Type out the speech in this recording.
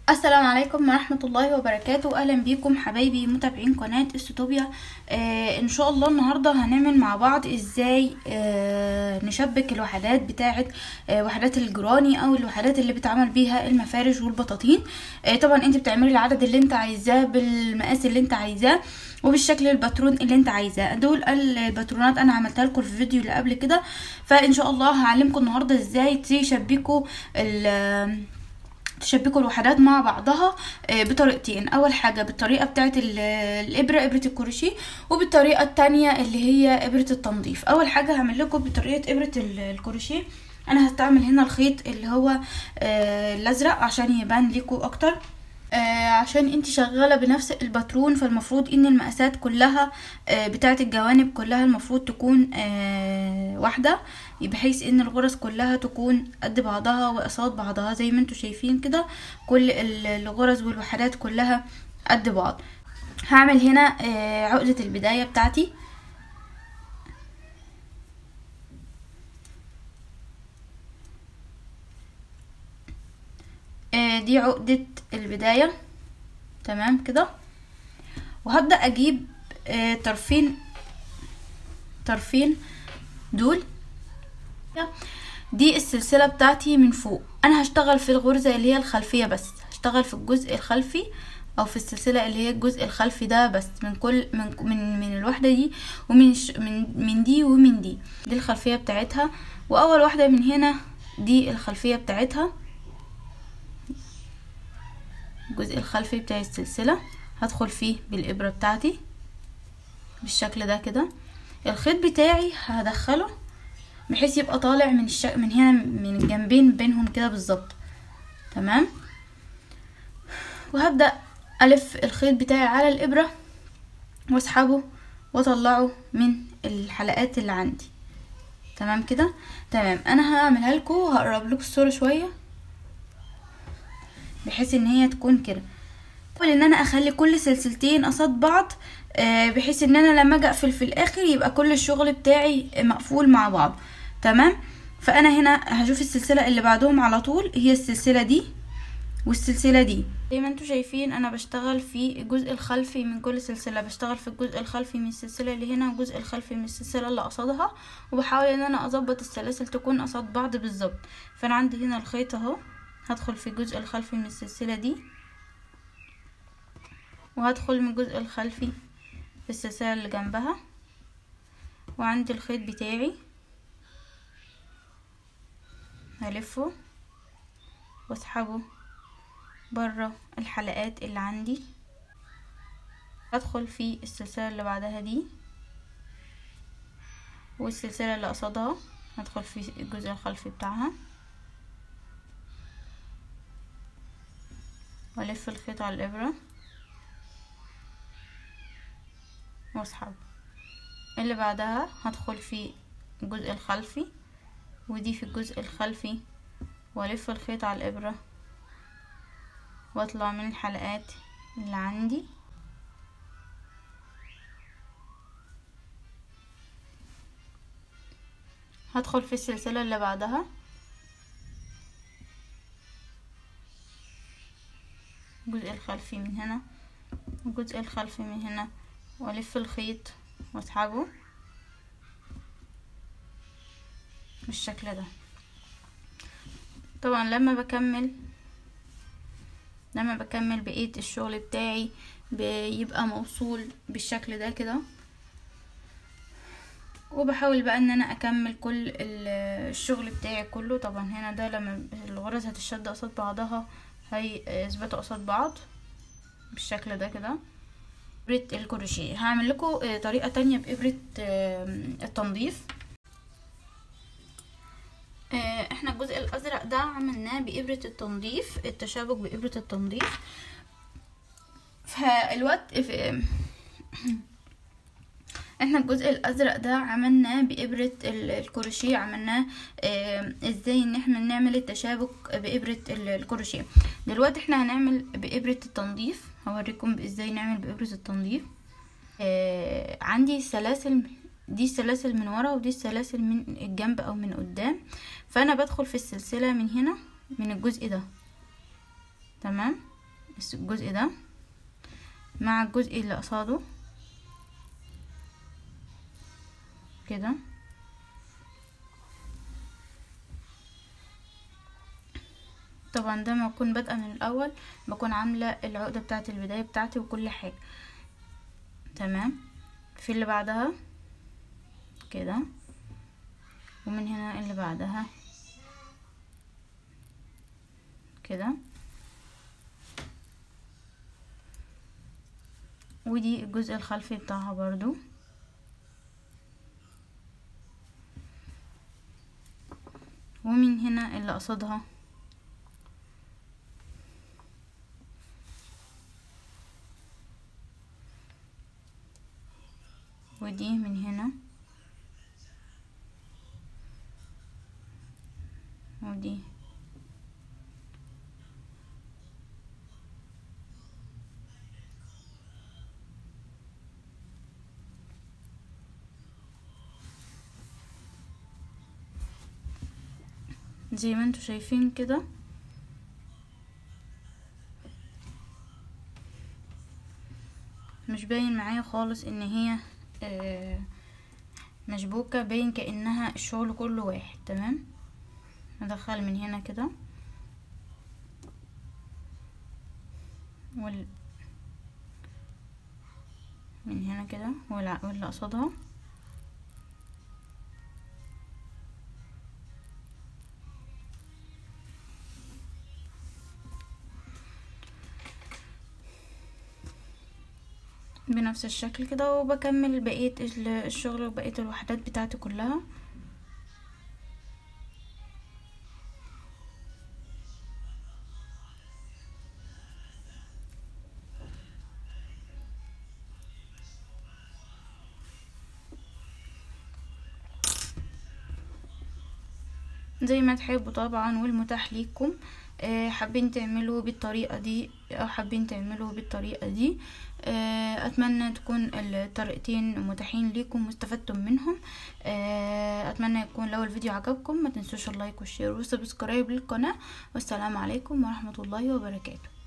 السلام عليكم ورحمة الله وبركاته أهلا بيكم حبايبي متابعين قناة استوتوبيا آه إن شاء الله النهاردة هنعمل مع بعض إزاي آه نشبك الوحدات بتاعة آه وحدات الجراني أو الوحدات اللي بتعمل بيها المفارش والبطاطين آه طبعا انت بتعملي العدد اللي انت عايزاه بالمقاس اللي انت عايزاه وبالشكل الباترون اللي انت عايزاه دول الباترونات انا عملتها لكم في الفيديو اللي قبل كده فان شاء الله هعلمكم النهارده ازاي تشبكوا ال تشبكوا الوحدات مع بعضها بطريقتين اول حاجه بالطريقه بتاعه الابره ابره الكروشيه وبالطريقه التانية اللي هي ابره التنظيف اول حاجه هعمل لكم بطريقه ابره الكروشيه انا هستعمل هنا الخيط اللي هو الازرق عشان يبان لكم اكتر آه عشان انت شغاله بنفس الباترون فالمفروض ان المقاسات كلها آه بتاعه الجوانب كلها المفروض تكون آه واحده بحيث ان الغرز كلها تكون قد بعضها وقصاد بعضها زي ما انتم شايفين كده كل الغرز والوحدات كلها قد بعض هعمل هنا عقده البدايه بتاعتي دي عقدة البداية تمام كده وهبدأ اجيب طرفين طرفين دول دي السلسلة بتاعتي من فوق انا هشتغل في الغرزة اللي هي الخلفية بس هشتغل في الجزء الخلفي او في السلسلة اللي هي الجزء الخلفي ده بس من كل من من, من الوحدة دي ومن من من دي ومن دي دي الخلفية بتاعتها واول واحدة من هنا دي الخلفية بتاعتها الجزء الخلفي بتاع السلسلة هدخل فيه بالإبرة بتاعتي بالشكل ده كده الخيط بتاعي هدخله بحيث يبقى طالع من الش... من هنا من الجنبين بينهم كده بالظبط تمام وهبدأ ألف الخيط بتاعي على الإبرة واسحبه واطلعه من الحلقات اللي عندي تمام كده تمام انا هعملها لكم وهقرب لكم الصوره شويه بحيث ان هي تكون كده احاول ان انا اخلي كل سلسلتين قصاد بعض بحيث ان انا لما اجي اقفل في الاخر يبقى كل الشغل بتاعي مقفول مع بعض تمام فانا هنا هشوف السلسله اللي بعدهم على طول هي السلسله دي والسلسله دي زي ما انتم شايفين انا بشتغل في الجزء الخلفي من كل سلسله بشتغل في الجزء الخلفي من السلسله اللي هنا والجزء الخلفي من السلسله اللي قصادها وبحاول ان انا اظبط السلاسل تكون قصاد بعض بالظبط فانا عندي هنا الخيط اهو هدخل في الجزء الخلفي من السلسلة دي وهدخل من الجزء الخلفي في السلسلة اللي جنبها وعندي الخيط بتاعي هلفه واسحبه برا الحلقات اللي عندي هدخل في السلسلة اللي بعدها دي والسلسلة اللي قصادها هدخل في الجزء الخلفي بتاعها والف الخيط على الابرة واسحب اللي بعدها هدخل في الجزء الخلفي ودي في الجزء الخلفي والف الخيط على الابرة واطلع من الحلقات اللي عندي هدخل في السلسلة اللي بعدها الجزء الخلفي من هنا الجزء الخلفي من هنا والف الخيط واسحبه بالشكل ده طبعا لما بكمل لما بكمل بقية الشغل بتاعي بيبقى موصول بالشكل ده كده وبحاول بقى ان انا اكمل كل الشغل بتاعي كله طبعا هنا ده لما الغرز هتشد قصاد بعضها هيثبتوا قصاد بعض بالشكل ده كده ابرة الكروشيه هعمل لكم طريقة تانية بابرة التنظيف احنا الجزء الازرق ده عملناه بابرة التنظيف التشابك بابرة التنظيف فالوقت احنا الجزء الازرق ده عملناه بابرة الكروشيه عملناه اه ازاي ان احنا نعمل التشابك بابرة الكروشيه دلوقتي احنا هنعمل بابرة التنظيف هوريكم ازاي نعمل بابرة التنظيف اه عندي سلاسل دي السلاسل من ورا ودي السلاسل من الجنب او من قدام فانا بدخل في السلسلة من هنا من الجزء ده تمام الجزء ده مع الجزء اللي قصاده كده طبعا ده ما بكون بادئه من الاول بكون عامله العقده بتاعه البدايه بتاعتي وكل حاجه تمام في اللي بعدها كده ومن هنا اللي بعدها كده ودي الجزء الخلفي بتاعها برضو ومن هنا اللي قصدها ودي من هنا ودي زي ما انتوا شايفين كده مش باين معايا خالص ان هي آه مشبوكة باين كأنها الشغل كله واحد تمام ندخل من هنا كده وال من هنا كده واللي قصادها بنفس الشكل كده وبكمل بقية الشغل وبقية الوحدات بتاعتي كلها زي ما تحبوا طبعا والمتاح ليكم حابين تعملوا بالطريقة دي او حابين تعملوا بالطريقة دي اتمنى تكون الطريقتين متاحين ليكم واستفدتم منهم اتمنى يكون لو الفيديو عجبكم ما تنسوش اللايك والشير والسبسكرايب للقناة والسلام عليكم ورحمة الله وبركاته